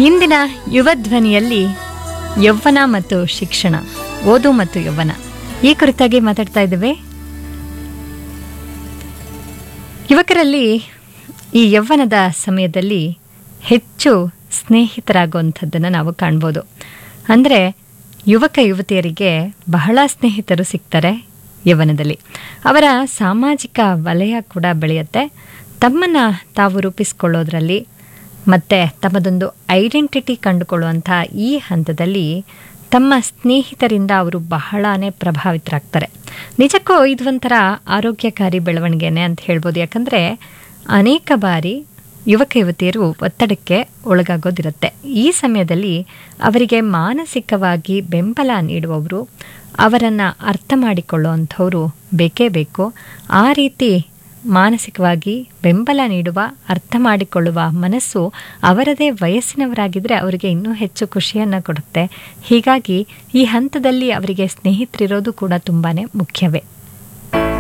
ಇಂದಿನ ಯುವ ಧ್ವನಿಯಲ್ಲಿ ಯೌವನ ಮತ್ತು ಶಿಕ್ಷಣ ಓದು ಮತ್ತು ಯೌವನ ಈ ಕುರಿತಾಗಿ ಮಾತಾಡ್ತಾ ಇದ್ದೇವೆ ಯುವಕರಲ್ಲಿ ಈ ಯೌವನದ ಸಮಯದಲ್ಲಿ ಹೆಚ್ಚು ಸ್ನೇಹಿತರಾಗುವಂಥದ್ದನ್ನು ನಾವು ಕಾಣ್ಬೋದು ಅಂದರೆ ಯುವಕ ಯುವತಿಯರಿಗೆ ಬಹಳ ಸ್ನೇಹಿತರು ಸಿಗ್ತಾರೆ ಯೌವನದಲ್ಲಿ ಅವರ ಸಾಮಾಜಿಕ ವಲಯ ಕೂಡ ಬೆಳೆಯುತ್ತೆ ತಮ್ಮನ್ನು ತಾವು ರೂಪಿಸ್ಕೊಳ್ಳೋದ್ರಲ್ಲಿ ಮತ್ತು ತಮ್ಮದೊಂದು ಐಡೆಂಟಿಟಿ ಕಂಡುಕೊಳ್ಳುವಂಥ ಈ ಹಂತದಲ್ಲಿ ತಮ್ಮ ಸ್ನೇಹಿತರಿಂದ ಅವರು ಬಹಳನೇ ಪ್ರಭಾವಿತರಾಗ್ತಾರೆ ನಿಜಕ್ಕೂ ಇದು ಒಂಥರ ಆರೋಗ್ಯಕಾರಿ ಬೆಳವಣಿಗೆನೆ ಅಂತ ಹೇಳ್ಬೋದು ಯಾಕಂದರೆ ಅನೇಕ ಬಾರಿ ಯುವಕ ಯುವತಿಯರು ಒತ್ತಡಕ್ಕೆ ಒಳಗಾಗೋದಿರುತ್ತೆ ಈ ಸಮಯದಲ್ಲಿ ಅವರಿಗೆ ಮಾನಸಿಕವಾಗಿ ಬೆಂಬಲ ನೀಡುವವರು ಅವರನ್ನು ಅರ್ಥ ಮಾಡಿಕೊಳ್ಳುವಂಥವರು ಬೇಕೇ ಬೇಕು ಆ ರೀತಿ ಮಾನಸಿಕವಾಗಿ ಬೆಂಬಲ ನೀಡುವ ಅರ್ಥ ಮಾಡಿಕೊಳ್ಳುವ ಮನಸ್ಸು ಅವರದೇ ವಯಸ್ಸಿನವರಾಗಿದ್ದರೆ ಅವರಿಗೆ ಇನ್ನೂ ಹೆಚ್ಚು ಖುಷಿಯನ್ನು ಕೊಡುತ್ತೆ ಹೀಗಾಗಿ ಈ ಹಂತದಲ್ಲಿ ಅವರಿಗೆ ಸ್ನೇಹಿತರಿರೋದು ಕೂಡ ತುಂಬಾ ಮುಖ್ಯವೇ